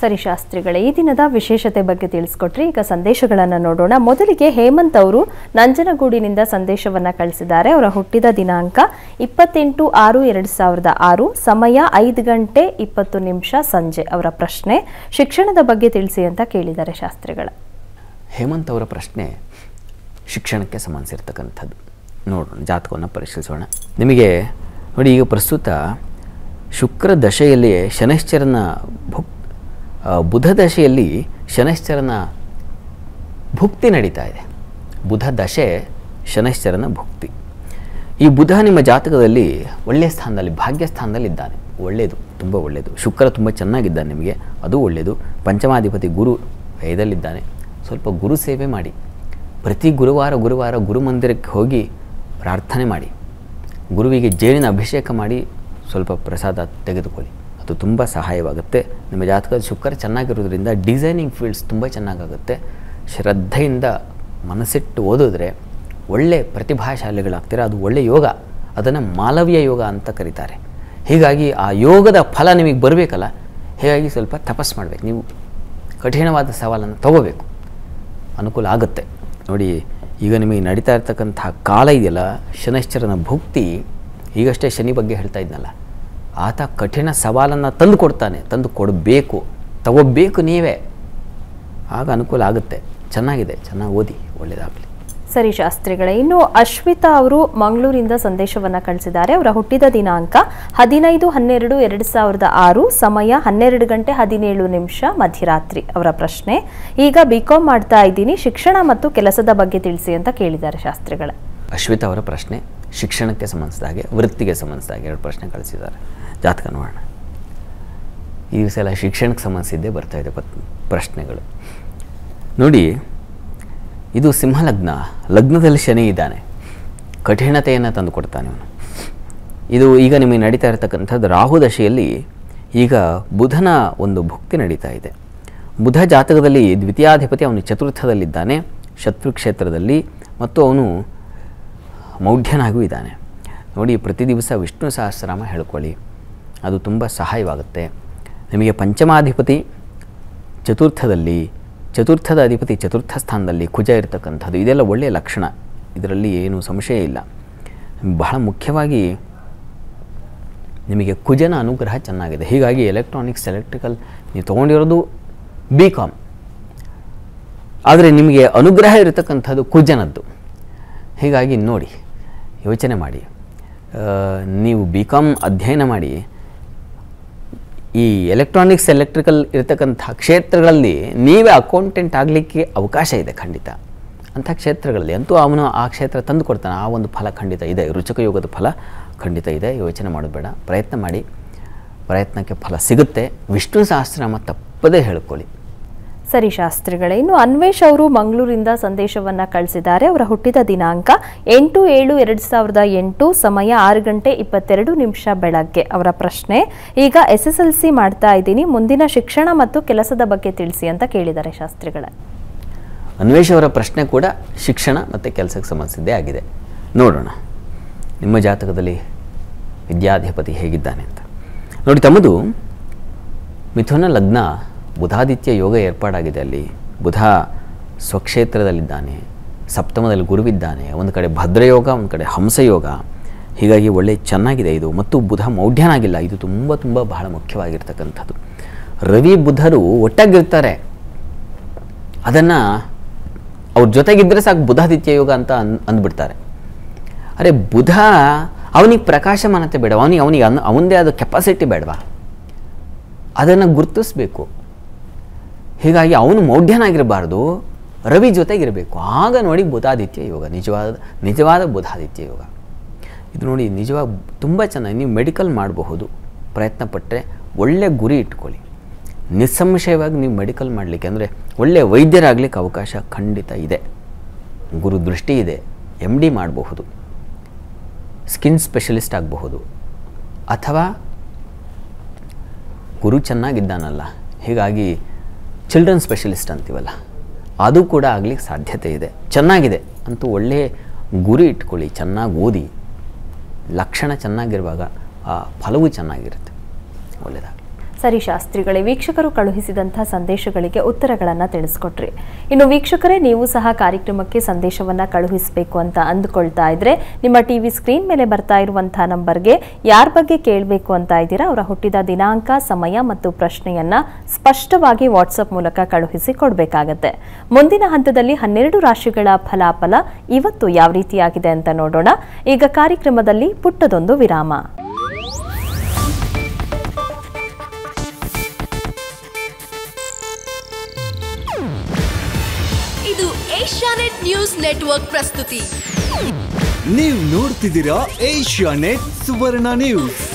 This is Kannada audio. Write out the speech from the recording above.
ಸರಿ ಶಾಸ್ತ್ರಿಗಳೇ ಈ ದಿನದ ವಿಶೇಷತೆ ಬಗ್ಗೆ ತಿಳಿಸ್ಕೊಟ್ರಿ ಈಗ ಸಂದೇಶಗಳನ್ನು ನೋಡೋಣ ಮೊದಲಿಗೆ ಹೇಮಂತ್ ಅವರು ನಂಜನಗೂಡಿನಿಂದ ಸಂದೇಶವನ್ನ ಕಳಿಸಿದ್ದಾರೆ ಅವರ ಹುಟ್ಟಿದ ದಿನಾಂಕ ಇಪ್ಪತ್ತೆಂಟು ಆರು ಎರಡು ಸಾವಿರದ ಆರು ಸಮಯ ಐದು ಗಂಟೆ ಇಪ್ಪತ್ತು ನಿಮಿಷ ಸಂಜೆ ಅವರ ಪ್ರಶ್ನೆ ಶಿಕ್ಷಣದ ಬಗ್ಗೆ ತಿಳಿಸಿ ಅಂತ ಕೇಳಿದ್ದಾರೆ ಶಾಸ್ತ್ರಿಗಳ ಹೇಮಂತ್ ಅವರ ಪ್ರಶ್ನೆ ಶಿಕ್ಷಣಕ್ಕೆ ಸಂಬಂಧಿಸಿರ್ತಕ್ಕಂಥದ್ದು ನೋಡೋಣ ಜಾತಕವನ್ನು ಪರಿಶೀಲಿಸೋಣ ನಿಮಗೆ ನೋಡಿ ಈಗ ಪ್ರಸ್ತುತ ಶುಕ್ರ ದಶೆಯಲ್ಲಿ ಶನೈಶ್ಚರನ ಭುಕ್ ಆ, ಬುಧ ದಶೆಯಲ್ಲಿ ಶನೈಶ್ಚರನ ಭುಕ್ತಿ ನಡೀತಾ ಇದೆ ಬುಧ ದಶೆ ಶನೈಶ್ಚರನ ಭುಕ್ತಿ ಈ ಬುಧ ನಿಮ್ಮ ಜಾತಕದಲ್ಲಿ ಒಳ್ಳೆಯ ಸ್ಥಾನದಲ್ಲಿ ಭಾಗ್ಯ ಸ್ಥಾನದಲ್ಲಿ ಇದ್ದಾನೆ ಒಳ್ಳೆಯದು ತುಂಬ ಒಳ್ಳೆಯದು ಶುಕ್ರ ತುಂಬ ಚೆನ್ನಾಗಿದ್ದಾನೆ ನಿಮಗೆ ಅದು ಒಳ್ಳೆಯದು ಪಂಚಮಾಧಿಪತಿ ಗುರು ಐದಲ್ಲಿದ್ದಾನೆ ಸ್ವಲ್ಪ ಗುರು ಸೇವೆ ಮಾಡಿ ಪ್ರತಿ ಗುರುವಾರ ಗುರುವಾರ ಗುರು ಮಂದಿರಕ್ಕೆ ಹೋಗಿ ಪ್ರಾರ್ಥನೆ ಮಾಡಿ ಗುರುವಿಗೆ ಜೇನಿನ ಅಭಿಷೇಕ ಮಾಡಿ ಸ್ವಲ್ಪ ಪ್ರಸಾದ ತೆಗೆದುಕೊಳ್ಳಿ ಅದು ತುಂಬ ಸಹಾಯವಾಗುತ್ತೆ ನಿಮ್ಮ ಜಾತಕದ ಶುಕ್ರ ಚೆನ್ನಾಗಿರೋದ್ರಿಂದ ಡಿಸೈನಿಂಗ್ ಫೀಲ್ಡ್ಸ್ ತುಂಬ ಚೆನ್ನಾಗಾಗುತ್ತೆ ಶ್ರದ್ಧೆಯಿಂದ ಮನಸ್ಸಿಟ್ಟು ಓದಿದ್ರೆ ಒಳ್ಳೆ ಪ್ರತಿಭಾಶಾಲಿಗಳಾಗ್ತೀರ ಅದು ಒಳ್ಳೆ ಯೋಗ ಅದನ್ನು ಮಾಲವೀಯ ಯೋಗ ಅಂತ ಕರೀತಾರೆ ಹೀಗಾಗಿ ಆ ಯೋಗದ ಫಲ ನಿಮಗೆ ಬರಬೇಕಲ್ಲ ಹೀಗಾಗಿ ಸ್ವಲ್ಪ ತಪಸ್ ಮಾಡಬೇಕು ನೀವು ಕಠಿಣವಾದ ಸವಾಲನ್ನು ತಗೋಬೇಕು ಅನುಕೂಲ ಆಗುತ್ತೆ ನೋಡಿ ಈಗ ನಿಮಗೆ ನಡೀತಾ ಇರ್ತಕ್ಕಂತಹ ಕಾಲ ಇದೆಯಲ್ಲ ಶನೈಶ್ಚರನ ಭುಕ್ತಿ ಈಗಷ್ಟೇ ಶನಿ ಬಗ್ಗೆ ಹೇಳ್ತಾ ಇದ್ನಲ್ಲ ಆತ ಕಠಿಣ ಸವಾಲನ್ನು ತಂದು ಕೊಡ್ತಾನೆ ತಂದು ಕೊಡಬೇಕು ತಗೋಬೇಕು ನೀವೇ ಆಗ ಅನುಕೂಲ ಆಗುತ್ತೆ ಚೆನ್ನಾಗಿದೆ ಚೆನ್ನಾಗಿ ಓದಿ ಒಳ್ಳೆಯದಾಗಲಿ ಸರಿ ಶಾಸ್ತ್ರಿಗಳೇ ಇನ್ನು ಅಶ್ವಿತಾ ಅವರು ಮಂಗಳೂರಿಂದ ಸಂದೇಶವನ್ನ ಕಳಿಸಿದ್ದಾರೆ ಅವರ ಹುಟ್ಟಿದ ದಿನಾಂಕ ಹದಿನೈದು ಹನ್ನೆರಡು ಎರಡು ಸಾವಿರದ ಆರು ಸಮಯ ಹನ್ನೆರಡು ಗಂಟೆ ಹದಿನೇಳು ನಿಮಿಷ ಮಧ್ಯರಾತ್ರಿ ಅವರ ಪ್ರಶ್ನೆ ಈಗ ಬಿ ಕಾಮ್ ಮಾಡ್ತಾ ಇದ್ದೀನಿ ಶಿಕ್ಷಣ ಮತ್ತು ಕೆಲಸದ ಬಗ್ಗೆ ತಿಳಿಸಿ ಅಂತ ಕೇಳಿದ್ದಾರೆ ಶಾಸ್ತ್ರಿಗಳೇ ಅಶ್ವಿತಾ ಅವರ ಪ್ರಶ್ನೆ ಶಿಕ್ಷಣಕ್ಕೆ ಸಂಬಂಧಿಸಿದ ಹಾಗೆ ವೃತ್ತಿಗೆ ಸಂಬಂಧಿಸಿದ ಹಾಗೆ ಎರಡು ಪ್ರಶ್ನೆ ಕಳಿಸಿದ್ದಾರೆ ಜಾತಕ ನೋಡೋಣ ಈ ದಿವಸ ಎಲ್ಲ ಶಿಕ್ಷಣಕ್ಕೆ ಸಂಬಂಧಿಸಿದ್ದೇ ಬರ್ತಾ ಇದೆ ಪತ್ ಪ್ರಶ್ನೆಗಳು ನೋಡಿ ಇದು ಸಿಂಹ ಲಗ್ನ ಲಗ್ನದಲ್ಲಿ ಶನಿ ಇದ್ದಾನೆ ಕಠಿಣತೆಯನ್ನು ತಂದು ಕೊಡ್ತಾನೆ ಅವನು ಇದು ಈಗ ನಿಮಗೆ ನಡೀತಾ ಇರತಕ್ಕಂಥದ್ದು ರಾಹು ದಶೆಯಲ್ಲಿ ಈಗ ಬುಧನ ಒಂದು ಭುಕ್ತಿ ನಡೀತಾ ಇದೆ ಬುಧ ಜಾತಕದಲ್ಲಿ ದ್ವಿತೀಯಾಧಿಪತಿ ಅವನು ಚತುರ್ಥದಲ್ಲಿದ್ದಾನೆ ಶತ್ರು ಕ್ಷೇತ್ರದಲ್ಲಿ ಮತ್ತು ಅವನು ಮೌಢ್ಯನಾಗೂ ಇದ್ದಾನೆ ನೋಡಿ ಪ್ರತಿ ದಿವಸ ವಿಷ್ಣು ಸಹಸ್ರನಾಮ ಹೇಳ್ಕೊಳ್ಳಿ ಅದು ತುಂಬ ಸಹಾಯವಾಗುತ್ತೆ ನಿಮಗೆ ಪಂಚಮಾಧಿಪತಿ ಚತುರ್ಥದಲ್ಲಿ ಚತುರ್ಥದ ಅಧಿಪತಿ ಚತುರ್ಥ ಸ್ಥಾನದಲ್ಲಿ ಕುಜ ಇರತಕ್ಕಂಥದ್ದು ಇದೆಲ್ಲ ಒಳ್ಳೆಯ ಲಕ್ಷಣ ಇದರಲ್ಲಿ ಏನು ಸಂಶಯ ಇಲ್ಲ ಬಹಳ ಮುಖ್ಯವಾಗಿ ನಿಮಗೆ ಕುಜನ ಅನುಗ್ರಹ ಚೆನ್ನಾಗಿದೆ ಹೀಗಾಗಿ ಎಲೆಕ್ಟ್ರಾನಿಕ್ಸ್ ಎಲೆಕ್ಟ್ರಿಕಲ್ ನೀವು ತೊಗೊಂಡಿರೋದು ಬಿ ಕಾಮ್ ಆದರೆ ನಿಮಗೆ ಅನುಗ್ರಹ ಇರತಕ್ಕಂಥದ್ದು ಕುಜನದ್ದು ಹೀಗಾಗಿ ನೋಡಿ ಯೋಚನೆ ಮಾಡಿ ಆ, ನೀವು ಬಿ ಕಾಮ್ ಅಧ್ಯಯನ ಮಾಡಿ ಈ ಎಲೆಕ್ಟ್ರಾನಿಕ್ಸ್ ಎಲೆಕ್ಟ್ರಿಕಲ್ ಇರತಕ್ಕಂಥ ಕ್ಷೇತ್ರಗಳಲ್ಲಿ ನೀವೇ ಅಕೌಂಟೆಂಟ್ ಆಗಲಿಕ್ಕೆ ಅವಕಾಶ ಇದೆ ಖಂಡಿತ ಅಂಥ ಕ್ಷೇತ್ರಗಳಲ್ಲಿ ಅಂತೂ ಅವನು ಆ ಕ್ಷೇತ್ರ ತಂದು ಕೊಡ್ತಾನೆ ಆ ಒಂದು ಫಲ ಖಂಡಿತ ಇದೆ ರುಚಕ ಯೋಗದ ಫಲ ಖಂಡಿತ ಇದೆ ಯೋಚನೆ ಮಾಡೋದು ಬೇಡ ಪ್ರಯತ್ನ ಮಾಡಿ ಪ್ರಯತ್ನಕ್ಕೆ ಫಲ ಸಿಗುತ್ತೆ ವಿಷ್ಣು ಸಹಸ್ರನಾಮ ತಪ್ಪದೇ ಹೇಳ್ಕೊಳ್ಳಿ ಸರಿ ಶಾಸ್ತ್ರಿಗಳೇ ಇನ್ನು ಅನ್ವೇಷ್ ಅವರು ಮಂಗಳೂರಿಂದ ಸಂದೇಶವನ್ನ ಕಳಿಸಿದ್ದಾರೆ ಅವರ ಹುಟ್ಟಿದ ದಿನಾಂಕ ಎಂಟು ಏಳು ಎರಡು ಸಾವಿರದ ಎಂಟು ಸಮಯ ಆರು ಗಂಟೆ ಇಪ್ಪತ್ತೆರಡು ನಿಮಿಷ ಬೆಳಗ್ಗೆ ಅವರ ಪ್ರಶ್ನೆ ಈಗ ಎಸ್ ಎಸ್ ಎಲ್ ಸಿ ಮಾಡ್ತಾ ಇದ್ದೀನಿ ಮುಂದಿನ ಶಿಕ್ಷಣ ಮತ್ತು ಕೆಲಸದ ಬಗ್ಗೆ ತಿಳಿಸಿ ಅಂತ ಕೇಳಿದ್ದಾರೆ ಶಾಸ್ತ್ರಿಗಳೇ ಅನ್ವೇಷ್ ಅವರ ಪ್ರಶ್ನೆ ಕೂಡ ಶಿಕ್ಷಣ ಮತ್ತು ಕೆಲಸಕ್ಕೆ ಸಂಬಂಧಿಸಿದ್ದೇ ಆಗಿದೆ ನೋಡೋಣ ನಿಮ್ಮ ಜಾತಕದಲ್ಲಿ ವಿದ್ಯಾಧಿಪತಿ ಹೇಗಿದ್ದಾನೆ ಅಂತ ನೋಡಿ ತಮ್ಮದು ಮಿಥುನ ಲಗ್ನ ಬುಧಾದಿತ್ಯ ಯೋಗ ಏರ್ಪಾಡಾಗಿದೆ ಅಲ್ಲಿ ಬುಧ ಸ್ವಕ್ಷೇತ್ರದಲ್ಲಿದ್ದಾನೆ ಸಪ್ತಮದಲ್ಲಿ ಗುರುವಿದ್ದಾನೆ ಒಂದು ಕಡೆ ಭದ್ರಯೋಗ ಒಂದು ಕಡೆ ಹಂಸಯೋಗ ಹೀಗಾಗಿ ಒಳ್ಳೆ ಚೆನ್ನಾಗಿದೆ ಇದು ಮತ್ತು ಬುಧ ಮೌಢ್ಯನಾಗಿಲ್ಲ ಇದು ತುಂಬ ತುಂಬ ಬಹಳ ಮುಖ್ಯವಾಗಿರ್ತಕ್ಕಂಥದ್ದು ರವಿ ಬುಧರು ಒಟ್ಟಾಗಿರ್ತಾರೆ ಅದನ್ನು ಅವ್ರ ಜೊತೆಗಿದ್ದರೆ ಸಾಕು ಬುಧಾದಿತ್ಯ ಯೋಗ ಅಂತ ಅನ್ ಅಂದ್ಬಿಡ್ತಾರೆ ಅರೆ ಬುಧ ಅವನಿಗೆ ಪ್ರಕಾಶಮಾನತೆ ಬೇಡ ಅವನಿಗೆ ಅವನಿಗೆ ಅನ್ ಅವನದೇ ಆದ ಕೆಪಾಸಿಟಿ ಬೇಡವಾ ಅದನ್ನು ಗುರುತಿಸ್ಬೇಕು ಹೀಗಾಗಿ ಅವನು ಮೌಢ್ಯನಾಗಿರಬಾರ್ದು ರವಿ ಜೊತೆಗಿರಬೇಕು ಆಗ ನೋಡಿ ಬುಧಾದಿತ್ಯ ಯೋಗ ನಿಜವಾದ ನಿಜವಾದ ಬುಧಾದಿತ್ಯ ಯೋಗ ಇದು ನೋಡಿ ನಿಜವಾಗಿ ತುಂಬ ಚೆನ್ನಾಗಿ ನೀವು ಮೆಡಿಕಲ್ ಮಾಡಬಹುದು ಪ್ರಯತ್ನ ಪಟ್ಟರೆ ಒಳ್ಳೆ ಗುರಿ ಇಟ್ಕೊಳ್ಳಿ ನಿಸ್ಸಂಶಯವಾಗಿ ನೀವು ಮೆಡಿಕಲ್ ಮಾಡಲಿಕ್ಕೆ ಅಂದರೆ ಒಳ್ಳೆಯ ವೈದ್ಯರಾಗಲಿಕ್ಕೆ ಅವಕಾಶ ಖಂಡಿತ ಇದೆ ಗುರು ದೃಷ್ಟಿ ಇದೆ ಎಮ್ ಡಿ ಮಾಡಬಹುದು ಸ್ಕಿನ್ ಸ್ಪೆಷಲಿಸ್ಟ್ ಆಗಬಹುದು ಅಥವಾ ಗುರು ಚೆನ್ನಾಗಿದ್ದಾನಲ್ಲ ಹೀಗಾಗಿ ಚಿಲ್ಡ್ರನ್ ಸ್ಪೆಷಲಿಸ್ಟ್ ಅಂತೀವಲ್ಲ ಅದು ಕೂಡ ಆಗಲಿಕ್ಕೆ ಸಾಧ್ಯತೆ ಇದೆ ಚೆನ್ನಾಗಿದೆ ಅಂತೂ ಒಳ್ಳೆಯ ಗುರಿ ಇಟ್ಕೊಳ್ಳಿ ಚೆನ್ನಾಗಿ ಓದಿ ಲಕ್ಷಣ ಚೆನ್ನಾಗಿರುವಾಗ ಆ ಫಲವೂ ಚೆನ್ನಾಗಿರುತ್ತೆ ಒಳ್ಳೆಯದಾಗಲಿ ಸರಿ ಶಾಸ್ತ್ರಿಗಳೇ ವೀಕ್ಷಕರು ಕಳುಹಿಸಿದಂಥ ಸಂದೇಶಗಳಿಗೆ ಉತ್ತರಗಳನ್ನು ತಿಳಿಸ್ಕೊಟ್ರಿ ಇನ್ನು ವೀಕ್ಷಕರೇ ನೀವು ಸಹ ಕಾರ್ಯಕ್ರಮಕ್ಕೆ ಸಂದೇಶವನ್ನ ಕಳುಹಿಸಬೇಕು ಅಂತ ಅಂದುಕೊಳ್ತಾ ಇದ್ರೆ ನಿಮ್ಮ ಟಿವಿ ಸ್ಕ್ರೀನ್ ಮೇಲೆ ಬರ್ತಾ ಇರುವಂತಹ ನಂಬರ್ಗೆ ಯಾರ ಬಗ್ಗೆ ಕೇಳಬೇಕು ಅಂತ ಇದ್ದೀರಾ ಅವರ ಹುಟ್ಟಿದ ದಿನಾಂಕ ಸಮಯ ಮತ್ತು ಪ್ರಶ್ನೆಯನ್ನ ಸ್ಪಷ್ಟವಾಗಿ ವಾಟ್ಸಪ್ ಮೂಲಕ ಕಳುಹಿಸಿ ಕೊಡಬೇಕಾಗತ್ತೆ ಮುಂದಿನ ಹಂತದಲ್ಲಿ ಹನ್ನೆರಡು ರಾಶಿಗಳ ಫಲಾಫಲ ಇವತ್ತು ಯಾವ ರೀತಿಯಾಗಿದೆ ಅಂತ ನೋಡೋಣ ಈಗ ಕಾರ್ಯಕ್ರಮದಲ್ಲಿ ಪುಟ್ಟದೊಂದು ವಿರಾಮ ಇದು ಏಷ್ಯಾನೆಟ್ ನ್ಯೂಸ್ ನೆಟ್ವರ್ಕ್ ಪ್ರಸ್ತುತಿ ನೀವು ನೋಡ್ತಿದ್ದೀರಾ ಏಷ್ಯಾ ನೆಟ್ ಸುವರ್ಣ ನ್ಯೂಸ್